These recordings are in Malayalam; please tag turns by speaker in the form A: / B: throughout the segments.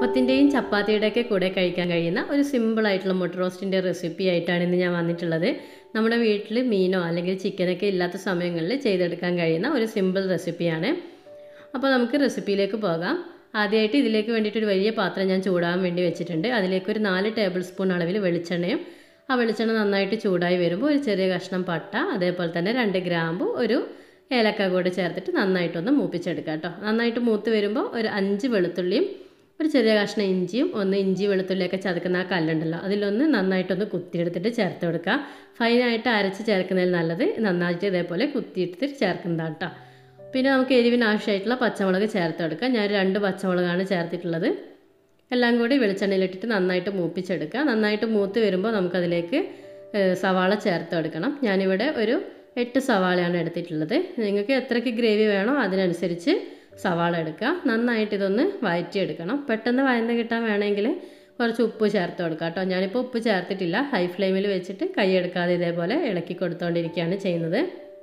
A: അപ്പത്തിൻ്റെയും ചപ്പാത്തിയുടെയൊക്കെ കൂടെ കഴിക്കാൻ കഴിയുന്ന ഒരു സിമ്പിൾ ആയിട്ടുള്ള മുട്ട റോസ്റ്റിൻ്റെ റെസിപ്പി ആയിട്ടാണ് ഇന്ന് ഞാൻ വന്നിട്ടുള്ളത് നമ്മുടെ വീട്ടിൽ മീനോ അല്ലെങ്കിൽ ചിക്കനൊക്കെ ഇല്ലാത്ത സമയങ്ങളിൽ ചെയ്തെടുക്കാൻ കഴിയുന്ന ഒരു സിമ്പിൾ റെസിപ്പിയാണ് അപ്പോൾ നമുക്ക് റെസിപ്പിയിലേക്ക് പോകാം ആദ്യമായിട്ട് ഇതിലേക്ക് വേണ്ടിയിട്ട് ഒരു വലിയ പാത്രം ഞാൻ ചൂടാൻ വേണ്ടി വെച്ചിട്ടുണ്ട് അതിലേക്ക് ഒരു നാല് ടേബിൾ സ്പൂൺ അളവിൽ വെളിച്ചെണ്ണയും ആ വെളിച്ചെണ്ണ നന്നായിട്ട് ചൂടായി വരുമ്പോൾ ഒരു ചെറിയ കഷ്ണം പട്ട അതേപോലെ തന്നെ രണ്ട് ഗ്രാമ്പു ഒരു ഏലക്ക കൂടെ ചേർത്തിട്ട് നന്നായിട്ടൊന്ന് മൂപ്പിച്ചെടുക്കുക കേട്ടോ നന്നായിട്ട് മൂത്ത് വരുമ്പോൾ ഒരു അഞ്ച് വെളുത്തുള്ളിയും ഒരു ചെറിയ കഷ്ണം ഇഞ്ചിയും ഒന്ന് ഇഞ്ചി വെളുത്തുള്ളിയൊക്കെ ചതക്കുന്ന ആ കല്ലുണ്ടല്ലോ അതിലൊന്ന് നന്നായിട്ടൊന്ന് കുത്തിയെടുത്തിട്ട് ചേർത്ത് കൊടുക്കുക ഫൈനായിട്ട് അരച്ച് ചേർക്കുന്നതിൽ നല്ലത് നന്നായിട്ട് ഇതേപോലെ കുത്തിയെടുത്തിട്ട് ചേർക്കുന്നതാണ് കേട്ടോ പിന്നെ നമുക്ക് എരിവിന് ആവശ്യമായിട്ടുള്ള പച്ചമുളക് ചേർത്ത് കൊടുക്കുക ഞാൻ രണ്ട് പച്ചമുളകാണ് ചേർത്തിട്ടുള്ളത് എല്ലാം കൂടി വെളിച്ചെണ്ണയിലിട്ടിട്ട് നന്നായിട്ട് മൂപ്പിച്ചെടുക്കുക നന്നായിട്ട് മൂത്ത് വരുമ്പോൾ നമുക്കതിലേക്ക് സവാള ചേർത്ത് കൊടുക്കണം ഞാനിവിടെ ഒരു എട്ട് സവാളയാണ് എടുത്തിട്ടുള്ളത് നിങ്ങൾക്ക് എത്രയ്ക്ക് ഗ്രേവി വേണോ അതിനനുസരിച്ച് സവാള എടുക്കുക നന്നായിട്ട് ഇതൊന്ന് വഴറ്റിയെടുക്കണം പെട്ടെന്ന് വഴന്ന് കിട്ടാൻ വേണമെങ്കിൽ കുറച്ച് ഉപ്പ് ചേർത്ത് കൊടുക്കുക കേട്ടോ ഞാനിപ്പോൾ ഉപ്പ് ചേർത്തിട്ടില്ല ഹൈ ഫ്ലെയിമിൽ വെച്ചിട്ട് കൈ എടുക്കാതെ ഇതേപോലെ ഇളക്കി കൊടുത്തുകൊണ്ടിരിക്കുകയാണ് ചെയ്യുന്നത്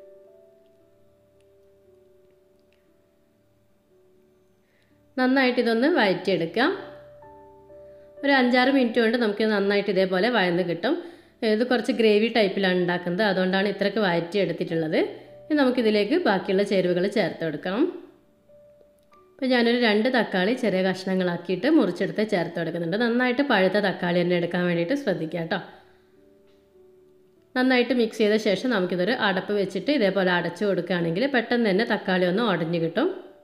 A: നന്നായിട്ട് ഇതൊന്ന് വഴറ്റിയെടുക്കാം ഒരു അഞ്ചാറ് മിനിറ്റ് കൊണ്ട് നമുക്ക് നന്നായിട്ട് ഇതേപോലെ വഴന്ന് കിട്ടും ഇത് കുറച്ച് ഗ്രേവി ടൈപ്പിലാണ് ഉണ്ടാക്കുന്നത് അതുകൊണ്ടാണ് ഇത്രയ്ക്ക് വഴറ്റി എടുത്തിട്ടുള്ളത് ഇനി നമുക്കിതിലേക്ക് ബാക്കിയുള്ള ചേരുവകൾ ചേർത്ത് കൊടുക്കണം അപ്പോൾ ഞാനൊരു രണ്ട് തക്കാളി ചെറിയ കഷ്ണങ്ങളാക്കിയിട്ട് മുറിച്ചെടുത്ത് ചേർത്ത് കൊടുക്കുന്നുണ്ട് നന്നായിട്ട് പഴുത്ത തക്കാളി തന്നെ എടുക്കാൻ വേണ്ടിയിട്ട് ശ്രദ്ധിക്കുക കേട്ടോ നന്നായിട്ട് മിക്സ് ചെയ്ത ശേഷം നമുക്കിതൊരു അടപ്പ് വെച്ചിട്ട് ഇതേപോലെ അടച്ചു കൊടുക്കുകയാണെങ്കിൽ പെട്ടെന്ന് തന്നെ തക്കാളി ഒന്ന് ഉടഞ്ഞു കിട്ടും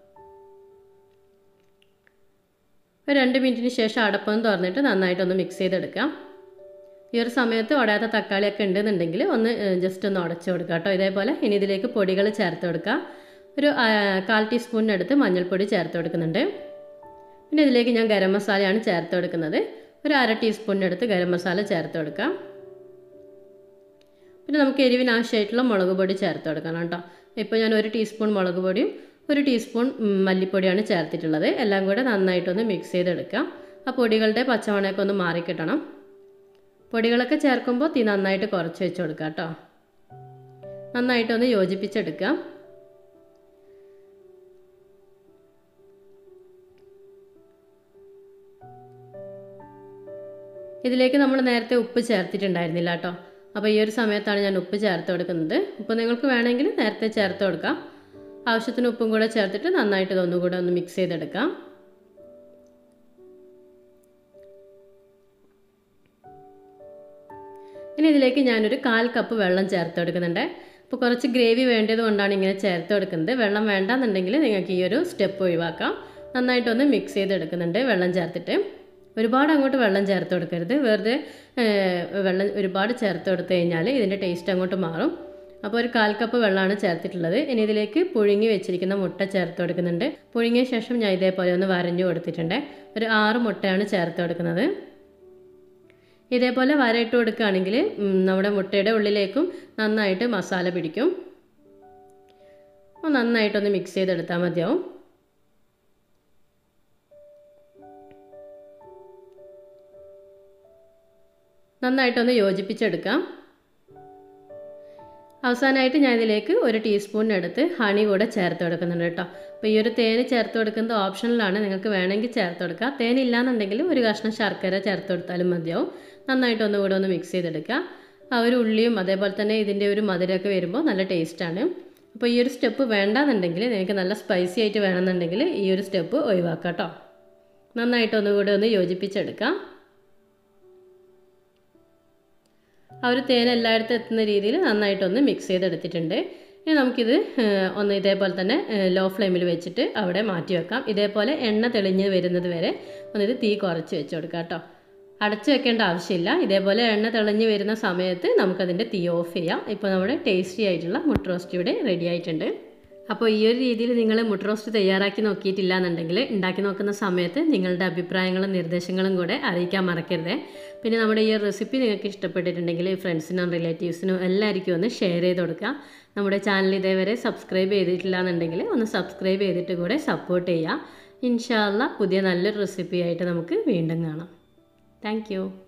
A: ഒരു രണ്ട് മിനിറ്റിന് ശേഷം അടപ്പൊന്ന് തുറന്നിട്ട് നന്നായിട്ടൊന്ന് മിക്സ് ചെയ്തെടുക്കാം ഈ ഒരു സമയത്ത് ഉടയാത്ത തക്കാളിയൊക്കെ ഉണ്ടെന്നുണ്ടെങ്കിൽ ഒന്ന് ജസ്റ്റ് ഒന്ന് ഉടച്ചു കൊടുക്കുക കേട്ടോ ഇതേപോലെ ഇനി ഇതിലേക്ക് പൊടികൾ ചേർത്ത് കൊടുക്കുക ഒരു കാൽ ടീസ്പൂണിനടുത്ത് മഞ്ഞൾപ്പൊടി ചേർത്ത് കൊടുക്കുന്നുണ്ട് പിന്നെ ഇതിലേക്ക് ഞാൻ ഗരം മസാലയാണ് ചേർത്ത് കൊടുക്കുന്നത് ഒരു അര ടീസ്പൂണിനടുത്ത് ഗരം മസാല ചേർത്ത് കൊടുക്കാം പിന്നെ നമുക്ക് എരിവിന് ആവശ്യമായിട്ടുള്ള മുളക് പൊടി ചേർത്ത് കൊടുക്കണം കേട്ടോ ഇപ്പോൾ ഞാൻ ഒരു ടീസ്പൂൺ മുളക് പൊടിയും ഒരു ടീസ്പൂൺ മല്ലിപ്പൊടിയാണ് ചേർത്തിട്ടുള്ളത് എല്ലാം കൂടെ നന്നായിട്ടൊന്ന് മിക്സ് ചെയ്തെടുക്കാം ആ പൊടികളുടെ പച്ചമണയൊക്കെ ഒന്ന് മാറിക്കിട്ടണം പൊടികളൊക്കെ ചേർക്കുമ്പോൾ തീ നന്നായിട്ട് കുറച്ച് വെച്ച് കൊടുക്കാം കേട്ടോ നന്നായിട്ടൊന്ന് യോജിപ്പിച്ചെടുക്കാം ഇതിലേക്ക് നമ്മൾ നേരത്തെ ഉപ്പ് ചേർത്തിട്ടുണ്ടായിരുന്നില്ല കേട്ടോ അപ്പോൾ ഈ ഒരു സമയത്താണ് ഞാൻ ഉപ്പ് ചേർത്ത് കൊടുക്കുന്നത് ഉപ്പ് നിങ്ങൾക്ക് വേണമെങ്കിൽ നേരത്തെ ചേർത്ത് കൊടുക്കാം ആവശ്യത്തിന് ഉപ്പും കൂടെ ചേർത്തിട്ട് നന്നായിട്ട് ഇതൊന്നും കൂടെ ഒന്ന് മിക്സ് ചെയ്തെടുക്കാം ഇനി ഇതിലേക്ക് ഞാനൊരു കാൽ കപ്പ് വെള്ളം ചേർത്ത് കൊടുക്കുന്നുണ്ട് അപ്പോൾ കുറച്ച് ഗ്രേവി വേണ്ടത് കൊണ്ടാണ് ഇങ്ങനെ ചേർത്ത് കൊടുക്കുന്നത് വെള്ളം വേണ്ടാന്നുണ്ടെങ്കിൽ നിങ്ങൾക്ക് ഈ ഒരു സ്റ്റെപ്പ് ഒഴിവാക്കാം നന്നായിട്ടൊന്ന് മിക്സ് ചെയ്തെടുക്കുന്നുണ്ട് വെള്ളം ചേർത്തിട്ട് ഒരുപാട് അങ്ങോട്ട് വെള്ളം ചേർത്ത് കൊടുക്കരുത് വെറുതെ വെള്ളം ഒരുപാട് ചേർത്ത് കൊടുത്തു കഴിഞ്ഞാൽ ഇതിൻ്റെ ടേസ്റ്റ് അങ്ങോട്ട് മാറും അപ്പോൾ ഒരു കാൽ കപ്പ് വെള്ളമാണ് ചേർത്തിട്ടുള്ളത് ഇനി ഇതിലേക്ക് പുഴുങ്ങി വെച്ചിരിക്കുന്ന മുട്ട ചേർത്ത് കൊടുക്കുന്നുണ്ട് പുഴുങ്ങിയ ശേഷം ഞാൻ ഇതേപോലെ ഒന്ന് വരഞ്ഞു കൊടുത്തിട്ടുണ്ട് ഒരു ആറ് മുട്ടയാണ് ചേർത്ത് കൊടുക്കുന്നത് ഇതേപോലെ വരയിട്ട് കൊടുക്കുകയാണെങ്കിൽ നമ്മുടെ മുട്ടയുടെ ഉള്ളിലേക്കും നന്നായിട്ട് മസാല പിടിക്കും നന്നായിട്ടൊന്ന് മിക്സ് ചെയ്തെടുത്താൽ മതിയാവും നന്നായിട്ടൊന്ന് യോജിപ്പിച്ചെടുക്കാം അവസാനമായിട്ട് ഞാൻ ഇതിലേക്ക് ഒരു ടീസ്പൂണിനടുത്ത് ഹണി കൂടെ ചേർത്ത് കൊടുക്കുന്നുണ്ട് കേട്ടോ അപ്പോൾ ഈ ഒരു തേന് ചേർത്ത് കൊടുക്കുന്നത് ഓപ്ഷനിലാണ് നിങ്ങൾക്ക് വേണമെങ്കിൽ ചേർത്ത് കൊടുക്കുക തേൻ ഇല്ലാന്നുണ്ടെങ്കിൽ ഒരു കഷ്ണം ശർക്കര ചേർത്ത് കൊടുത്താലും മതിയാവും നന്നായിട്ട് ഒന്നുകൂടെ ഒന്ന് മിക്സ് ചെയ്തെടുക്കുക ആ ഒരു ഉള്ളിയും അതേപോലെ തന്നെ ഇതിൻ്റെ ഒരു മധുരമൊക്കെ വരുമ്പോൾ നല്ല ടേസ്റ്റാണ് അപ്പോൾ ഈ ഒരു സ്റ്റെപ്പ് വേണ്ടാന്നുണ്ടെങ്കിൽ നിങ്ങൾക്ക് നല്ല സ്പൈസി ആയിട്ട് വേണമെന്നുണ്ടെങ്കിൽ ഈ ഒരു സ്റ്റെപ്പ് ഒഴിവാക്കാം കേട്ടോ നന്നായിട്ട് ഒന്നുകൂടെ ഒന്ന് യോജിപ്പിച്ചെടുക്കാം ആ ഒരു തേൻ എല്ലായിടത്തും എത്തുന്ന രീതിയിൽ നന്നായിട്ടൊന്ന് മിക്സ് ചെയ്തെടുത്തിട്ടുണ്ട് ഇനി നമുക്കിത് ഒന്ന് ഇതേപോലെ തന്നെ ലോ ഫ്ലെയിമിൽ വെച്ചിട്ട് അവിടെ മാറ്റി വെക്കാം ഇതേപോലെ എണ്ണ തെളിഞ്ഞ് വരുന്നത് വരെ ഒന്നിത് തീ കുറച്ച് വെച്ച് കൊടുക്കാം കേട്ടോ അടച്ചു വെക്കേണ്ട ആവശ്യമില്ല ഇതേപോലെ എണ്ണ തെളിഞ്ഞ് വരുന്ന സമയത്ത് നമുക്കതിൻ്റെ തീ ഓഫ് ചെയ്യാം ഇപ്പോൾ നമ്മുടെ ടേസ്റ്റി ആയിട്ടുള്ള മുട്ട റോസ്റ്റ് ഇവിടെ റെഡി ആയിട്ടുണ്ട് അപ്പോൾ ഈ ഒരു രീതിയിൽ നിങ്ങൾ മുട്ട റോസ്റ്റ് തയ്യാറാക്കി നോക്കിയിട്ടില്ല എന്നുണ്ടെങ്കിൽ ഉണ്ടാക്കി നോക്കുന്ന സമയത്ത് നിങ്ങളുടെ അഭിപ്രായങ്ങളും നിർദ്ദേശങ്ങളും കൂടെ അറിയിക്കാൻ മറക്കരുത് പിന്നെ നമ്മുടെ ഈ റെസിപ്പി നിങ്ങൾക്ക് ഇഷ്ടപ്പെട്ടിട്ടുണ്ടെങ്കിൽ ഫ്രണ്ട്സിനും റിലേറ്റീവ്സിനും എല്ലാവർക്കും ഒന്ന് ഷെയർ ചെയ്ത് കൊടുക്കുക നമ്മുടെ ചാനൽ ഇതേവരെ സബ്സ്ക്രൈബ് ചെയ്തിട്ടില്ല എന്നുണ്ടെങ്കിൽ ഒന്ന് സബ്സ്ക്രൈബ് ചെയ്തിട്ട് കൂടെ സപ്പോർട്ട് ചെയ്യുക ഇൻഷാല്ല പുതിയ നല്ലൊരു റെസിപ്പി ആയിട്ട് നമുക്ക് വീണ്ടും കാണാം താങ്ക്